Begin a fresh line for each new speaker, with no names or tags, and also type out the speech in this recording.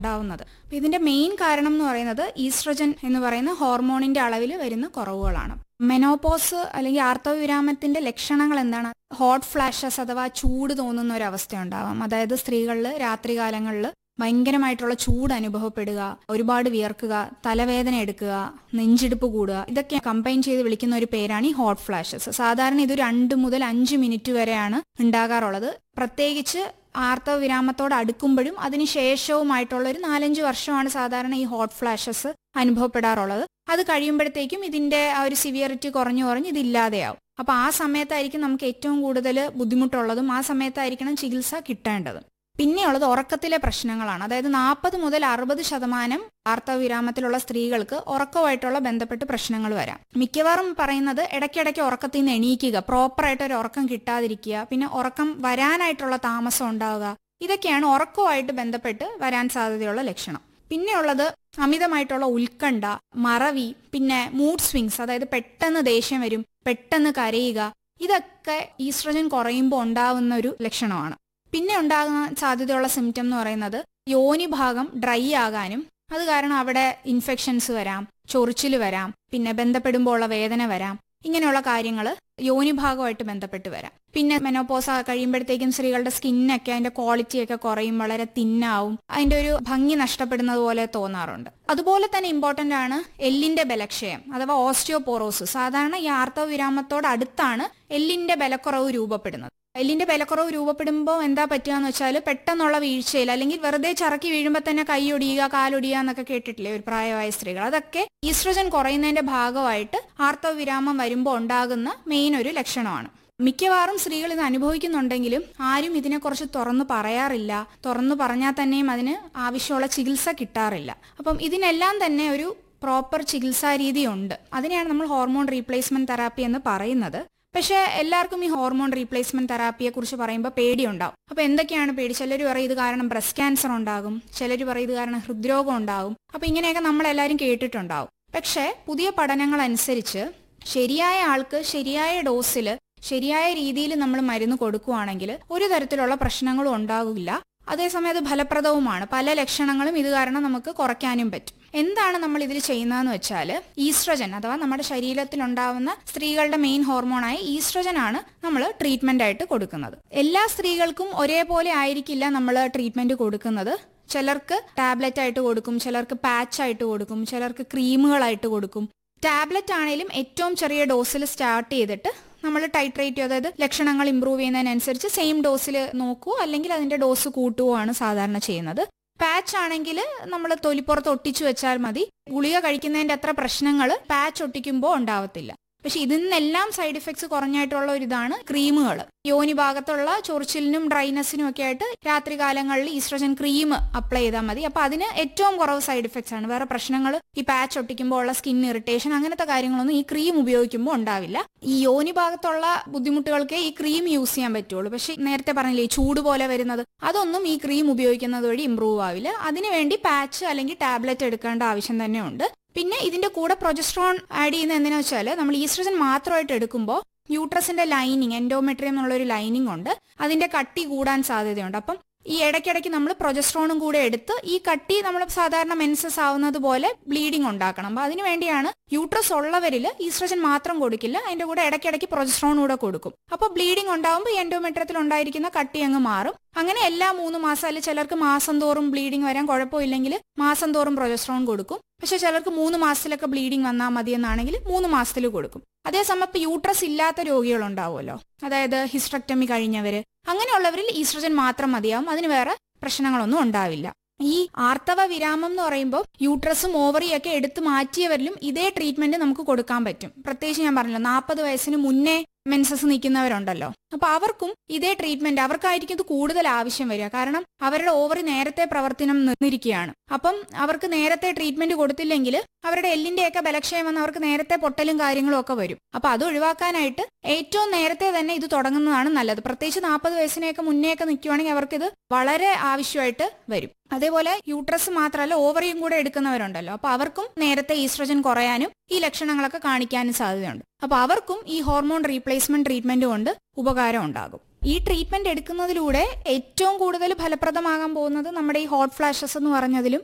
ഉണ്ടാവുന്നത് അപ്പൊ ഇതിന്റെ മെയിൻ കാരണം എന്ന് പറയുന്നത് ഈസ്ട്രജൻ എന്ന് പറയുന്ന ഹോർമോണിന്റെ അളവിൽ വരുന്ന കുറവുകളാണ് മെനോപോസ് അല്ലെങ്കിൽ ആർത്തവവിരാമത്തിന്റെ ലക്ഷണങ്ങൾ എന്താണ് ഹോട്ട് ഫ്ലാഷസ് അഥവാ ചൂട് തോന്നുന്ന ഒരു അവസ്ഥ ഉണ്ടാവാം അതായത് സ്ത്രീകളിൽ രാത്രികാലങ്ങളിൽ ഭയങ്കരമായിട്ടുള്ള ചൂട് അനുഭവപ്പെടുക ഒരുപാട് വിയർക്കുക തലവേദന എടുക്കുക നെഞ്ചിടിപ്പ് കൂടുക ഇതൊക്കെ കമ്പൈൻ ചെയ്ത് വിളിക്കുന്ന ഒരു പേരാണ് ഈ ഹോട്ട് ഫ്ലാഷസ് സാധാരണ ഇത് രണ്ട് മുതൽ അഞ്ച് മിനിറ്റ് വരെയാണ് ഉണ്ടാകാറുള്ളത് പ്രത്യേകിച്ച് ആർത്തവ വിരാമത്തോട് അടുക്കുമ്പോഴും അതിനുശേഷവുമായിട്ടുള്ള ഒരു നാലഞ്ച് വർഷമാണ് സാധാരണ ഈ ഹോട്ട് ഫ്ലാഷസ് അനുഭവപ്പെടാറുള്ളത് അത് കഴിയുമ്പോഴത്തേക്കും ഇതിന്റെ ആ ഒരു സിവിയറിറ്റി കുറഞ്ഞു കുറഞ്ഞ് ഇത് ഇല്ലാതെയാവും അപ്പൊ ആ സമയത്തായിരിക്കും നമുക്ക് ഏറ്റവും കൂടുതൽ ബുദ്ധിമുട്ടുള്ളതും ആ സമയത്തായിരിക്കണം ചികിത്സ കിട്ടേണ്ടതും പിന്നെയുള്ളത് ഉറക്കത്തിലെ പ്രശ്നങ്ങളാണ് അതായത് നാൽപ്പത് മുതൽ അറുപത് ശതമാനം ആർത്തവവിരാമത്തിലുള്ള സ്ത്രീകൾക്ക് ഉറക്കമായിട്ടുള്ള ബന്ധപ്പെട്ട് പ്രശ്നങ്ങൾ വരാം മിക്കവാറും പറയുന്നത് ഇടയ്ക്കിടയ്ക്ക് ഉറക്കത്തിൽ നിന്ന് എണീക്കുക പ്രോപ്പറായിട്ട് ഒരു ഉറക്കം കിട്ടാതിരിക്കുക പിന്നെ ഉറക്കം വരാനായിട്ടുള്ള താമസം ഉണ്ടാവുക ഇതൊക്കെയാണ് ഉറക്കവുമായിട്ട് ബന്ധപ്പെട്ട് വരാൻ സാധ്യതയുള്ള ലക്ഷണം പിന്നെയുള്ളത് അമിതമായിട്ടുള്ള ഉത്കണ്ഠ മറവി പിന്നെ മൂഡ് സ്വിങ്സ് അതായത് പെട്ടെന്ന് ദേഷ്യം വരും പെട്ടെന്ന് കരയുക ഇതൊക്കെ ഈസ്ട്രജൻ കുറയുമ്പോൾ ഉണ്ടാവുന്ന ഒരു ലക്ഷണമാണ് പിന്നെ ഉണ്ടാകാൻ സാധ്യതയുള്ള സിംറ്റം എന്ന് പറയുന്നത് യോനി ഭാഗം ഡ്രൈ ആകാനും അത് കാരണം അവിടെ ഇൻഫെക്ഷൻസ് വരാം ചൊറിച്ചിൽ വരാം പിന്നെ ബന്ധപ്പെടുമ്പോൾ ഉള്ള വേദന വരാം ഇങ്ങനെയുള്ള കാര്യങ്ങൾ യോനി ഭാഗമായിട്ട് ബന്ധപ്പെട്ട് വരാം പിന്നെ മെനോപോസ കഴിയുമ്പോഴത്തേക്കും സ്ത്രീകളുടെ സ്കിന്നൊക്കെ അതിന്റെ ക്വാളിറ്റി ഒക്കെ കുറയും വളരെ തിന്നാവും അതിന്റെ ഒരു ഭംഗി നഷ്ടപ്പെടുന്നത് പോലെ തോന്നാറുണ്ട് അതുപോലെ തന്നെ ഇമ്പോർട്ടന്റ് ആണ് എല്ലിന്റെ ബലക്ഷയം അഥവാ ഓസ്റ്റിയോപോറോസിസ് സാധാരണ ഈ ആർത്തവ വിരാമത്തോട് അടുത്താണ് എല്ലിന്റെ ബലക്കുറവ് രൂപപ്പെടുന്നത് എല്ലിന്റെ ബലക്കുറവ് രൂപപ്പെടുമ്പോൾ എന്താ പറ്റുക എന്ന് വെച്ചാൽ പെട്ടെന്നുള്ള വീഴ്ചയിൽ അല്ലെങ്കിൽ വെറുതെ ചറക്കി വീഴുമ്പോൾ തന്നെ കൈയൊടിയുക കാലൊടിയുക എന്നൊക്കെ കേട്ടിട്ടില്ലേ ഒരു പ്രായമായ സ്ത്രീകൾ അതൊക്കെ ഈസ്ട്രജൻ കുറയുന്നതിന്റെ ഭാഗമായിട്ട് ആർത്തവ വിരാമം വരുമ്പോൾ ഉണ്ടാകുന്ന മെയിൻ ഒരു ലക്ഷണമാണ് മിക്കവാറും സ്ത്രീകൾ ഇത് അനുഭവിക്കുന്നുണ്ടെങ്കിലും ആരും ഇതിനെക്കുറിച്ച് തുറന്നു പറയാറില്ല തുറന്നു പറഞ്ഞാൽ തന്നെയും അതിന് ആവശ്യമുള്ള ചികിത്സ കിട്ടാറില്ല അപ്പം ഇതിനെല്ലാം തന്നെ ഒരു പ്രോപ്പർ ചികിത്സാ രീതിയുണ്ട് അതിനെയാണ് നമ്മൾ ഹോർമോൺ റീപ്ലേസ്മെന്റ് തെറാപ്പി എന്ന് പറയുന്നത് പക്ഷെ എല്ലാവർക്കും ഈ ഹോർമോൺ റീപ്ലേസ്മെന്റ് തെറാപ്പിയെ കുറിച്ച് പറയുമ്പോൾ പേടിയുണ്ടാവും അപ്പൊ എന്തൊക്കെയാണ് പേടി ചിലർ പറയും ഇത് കാരണം ബ്രസ്റ്റ് ക്യാൻസർ ഉണ്ടാകും ചിലർ പറയും ഇത് കാരണം ഹൃദ്രോഗം ഉണ്ടാകും അപ്പൊ ഇങ്ങനെയൊക്കെ നമ്മൾ എല്ലാവരും കേട്ടിട്ടുണ്ടാവും പക്ഷെ പുതിയ പഠനങ്ങൾ അനുസരിച്ച് ശരിയായ ആൾക്ക് ശരിയായ ഡോസിൽ ശരിയായ രീതിയിൽ നമ്മൾ മരുന്ന് കൊടുക്കുകയാണെങ്കിൽ ഒരു തരത്തിലുള്ള പ്രശ്നങ്ങളും ഉണ്ടാകില്ല അതേസമയം അത് ഫലപ്രദവുമാണ് പല ലക്ഷണങ്ങളും ഇത് കാരണം നമുക്ക് കുറയ്ക്കാനും പറ്റും എന്താണ് നമ്മൾ ഇതിൽ ചെയ്യുന്നതെന്ന് വെച്ചാൽ ഈസ്ട്രജൻ അഥവാ നമ്മുടെ ശരീരത്തിൽ ഉണ്ടാവുന്ന സ്ത്രീകളുടെ മെയിൻ ഹോർമോണായ ഈസ്ട്രജൻ ആണ് നമ്മൾ ട്രീറ്റ്മെന്റ് ആയിട്ട് കൊടുക്കുന്നത് എല്ലാ സ്ത്രീകൾക്കും ഒരേപോലെ ആയിരിക്കില്ല നമ്മൾ ട്രീറ്റ്മെന്റ് കൊടുക്കുന്നത് ചിലർക്ക് ടാബ്ലറ്റ് ആയിട്ട് കൊടുക്കും ചിലർക്ക് പാച്ച് ആയിട്ട് കൊടുക്കും ചിലർക്ക് ക്രീമുകളായിട്ട് കൊടുക്കും ടാബ്ലറ്റ് ആണെങ്കിലും ഏറ്റവും ചെറിയ ഡോസിൽ സ്റ്റാർട്ട് ചെയ്തിട്ട് നമ്മൾ ടൈട്രേറ്റ് ചെയ്യും അതായത് ലക്ഷണങ്ങൾ ഇമ്പ്രൂവ് ചെയ്യുന്നതിനനുസരിച്ച് സെയിം ഡോസിൽ നോക്കൂ അല്ലെങ്കിൽ അതിന്റെ ഡോസ് കൂട്ടുകയോ ആണ് സാധാരണ ചെയ്യുന്നത് പാച്ച് ആണെങ്കിൽ നമ്മൾ തൊലിപ്പുറത്ത് ഒട്ടിച്ചു വെച്ചാൽ മതി ഗുളിക കഴിക്കുന്നതിന്റെ അത്ര പ്രശ്നങ്ങൾ പാച്ച് ഒട്ടിക്കുമ്പോൾ ഉണ്ടാവത്തില്ല പക്ഷെ ഇതിൽ നിന്നെല്ലാം സൈഡ് ഇഫക്ട്സ് കുറഞ്ഞായിട്ടുള്ള ഒരു ഇതാണ് ക്രീമുകൾ യോനി ഭാഗത്തുള്ള ചൊറിച്ചിലിനും ഡ്രൈനസിനും ഒക്കെ ആയിട്ട് രാത്രി കാലങ്ങളിൽ ഈസ്ട്രജൻ ക്രീം അപ്ലൈ ചെയ്താൽ മതി അപ്പൊ അതിന് ഏറ്റവും കുറവ് സൈഡ് ഇഫക്ട്സ് ആണ് വേറെ പ്രശ്നങ്ങൾ ഈ പാച്ച് ഒട്ടിക്കുമ്പോൾ ഉള്ള സ്കിൻ ഇറിറ്റേഷൻ അങ്ങനത്തെ കാര്യങ്ങളൊന്നും ഈ ക്രീം ഉപയോഗിക്കുമ്പോൾ ഉണ്ടാവില്ല ഈ യോനി ഭാഗത്തുള്ള ബുദ്ധിമുട്ടുകൾക്ക് ഈ ക്രീം യൂസ് ചെയ്യാൻ പറ്റുള്ളൂ പക്ഷെ നേരത്തെ പറഞ്ഞില്ലേ ഈ ചൂട് പോലെ വരുന്നത് അതൊന്നും ഈ ക്രീം ഉപയോഗിക്കുന്നത് വഴി ഇമ്പ്രൂവ് ആവില്ല അതിനുവേണ്ടി പാച്ച് അല്ലെങ്കിൽ ടാബ്ലറ്റ് എടുക്കേണ്ട ആവശ്യം തന്നെ ഉണ്ട് പിന്നെ ഇതിന്റെ കൂടെ പ്രൊജസ്ട്രോൺ ആഡ് ചെയ്യുന്ന എന്തിനാ വെച്ചാൽ നമ്മൾ ഈസ്ട്രജൻ മാത്രമായിട്ട് എടുക്കുമ്പോൾ യൂട്രസിന്റെ ലൈനിങ് എൻഡോമെട്രിയം എന്നുള്ള ഒരു ലൈനിങ് ഉണ്ട് അതിന്റെ കട്ടി കൂടാൻ സാധ്യതയുണ്ട് അപ്പം ഈ ഇടയ്ക്കിടയ്ക്ക് നമ്മൾ പ്രൊജസ്ട്രോണും കൂടെ എടുത്ത് ഈ കട്ടി നമ്മൾ സാധാരണ മെൻസസ് ആവുന്നത് പോലെ ബ്ലീഡിംഗ് ഉണ്ടാക്കണം അപ്പൊ അതിനു വേണ്ടിയാണ് യൂട്രസ് ഉള്ളവരിൽ ഈസ്ട്രജൻ മാത്രം കൊടുക്കില്ല അതിന്റെ കൂടെ ഇടയ്ക്കിടയ്ക്ക് പ്രൊജസ്ട്രോൺ കൂടെ കൊടുക്കും അപ്പോൾ ബ്ലീഡിംഗ് ഉണ്ടാവുമ്പോൾ എൻഡോമെട്രത്തിൽ ഉണ്ടായിരിക്കുന്ന കട്ടി അങ്ങ് മാറും അങ്ങനെ എല്ലാ മൂന്ന് മാസം അല്ലെങ്കിൽ ചിലർക്ക് മാസം തോറും ബ്ലീഡിംഗ് വരാൻ കുഴപ്പമില്ലെങ്കിൽ മാസം തോറും പ്രൊജസ്ട്രോൺ കൊടുക്കും പക്ഷെ ചിലർക്ക് മൂന്ന് മാസത്തിലൊക്കെ ബ്ലീഡിംഗ് വന്നാൽ മതി എന്നാണെങ്കിൽ മൂന്ന് മാസത്തിൽ കൊടുക്കും അതേസമയം ഇപ്പൊ യൂട്രസ് ഇല്ലാത്ത രോഗികളുണ്ടാവുമല്ലോ അതായത് ഹിസ്ട്രക്ടമി കഴിഞ്ഞവര് അങ്ങനെയുള്ളവരിൽ ഈസ്ട്രജൻ മാത്രം മതിയാവും അതിന് വേറെ പ്രശ്നങ്ങളൊന്നും ഉണ്ടാവില്ല ഈ ആർത്തവ വിരാമം എന്ന് പറയുമ്പോൾ യൂട്രസും ഓവറിയും ഒക്കെ എടുത്തു മാറ്റിയവരിലും ഇതേ ട്രീറ്റ്മെന്റ് നമുക്ക് കൊടുക്കാൻ പറ്റും പ്രത്യേകിച്ച് ഞാൻ പറഞ്ഞല്ലോ നാൽപ്പത് വയസ്സിന് മുന്നേ മെൻസസ് നിൽക്കുന്നവരുണ്ടല്ലോ അപ്പൊ അവർക്കും ഇതേ ട്രീറ്റ്മെന്റ് അവർക്കായിരിക്കും ഇത് കൂടുതൽ ആവശ്യം വരിക കാരണം അവരുടെ ഓവറി നേരത്തെ പ്രവർത്തനം നിന്നിരിക്കുകയാണ് അപ്പം അവർക്ക് നേരത്തെ ട്രീറ്റ്മെന്റ് കൊടുത്തില്ലെങ്കിൽ അവരുടെ എല്ലിന്റെയൊക്കെ ബലക്ഷയം വന്ന് അവർക്ക് നേരത്തെ പൊട്ടലും കാര്യങ്ങളും ഒക്കെ വരും അപ്പൊ അത് ഒഴിവാക്കാനായിട്ട് ഏറ്റവും നേരത്തെ തന്നെ ഇത് തുടങ്ങുന്നതാണ് നല്ലത് പ്രത്യേകിച്ച് നാൽപ്പത് വയസ്സിനെയൊക്കെ മുന്നേയൊക്കെ നിൽക്കുവാണെങ്കിൽ അവർക്ക് ഇത് വളരെ ആവശ്യമായിട്ട് വരും അതേപോലെ യൂട്രസ് മാത്രമല്ല ഓവറിയും കൂടെ എടുക്കുന്നവരുണ്ടല്ലോ അപ്പൊ അവർക്കും നേരത്തെ ഈസ്ട്രജൻ കുറയാനും ഈ ലക്ഷണങ്ങളൊക്കെ കാണിക്കാനും സാധ്യതയുണ്ട് അപ്പൊ അവർക്കും ഈ ഹോർമോൺ റീപ്ലേസ്മെന്റ് ട്രീറ്റ്മെന്റ് കൊണ്ട് ഉപകാരം ഉണ്ടാകും ഈ ട്രീറ്റ്മെന്റ് എടുക്കുന്നതിലൂടെ ഏറ്റവും കൂടുതൽ ഫലപ്രദമാകാൻ പോകുന്നത് നമ്മുടെ ഈ ഹോട്ട് ഫ്ലാഷസ് എന്ന് പറഞ്ഞതിലും